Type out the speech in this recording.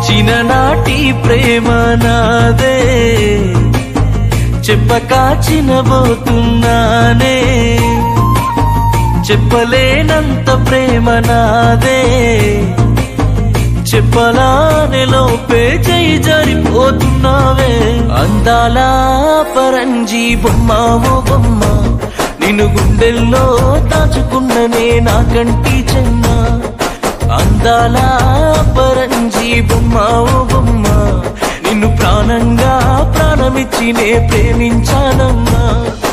చిన్ననాటి ప్రేమ నాదే చెప్పక చినబోతున్నానే చెప్పలేనంత ప్రేమ నాదే చెప్పలానే లోపే చేయి జారిపోతున్నావే అందాల పరంజీ బొమ్మావో బొమ్మ నిన్ను గుండెల్లో దాచుకున్ననే నా కంటి చెన్న అందాల పరంజీ బొమ్మావో బొమ్మ నిన్ను ప్రాణంగా ప్రాణమిచ్చి నే ప్రేమించానమ్మా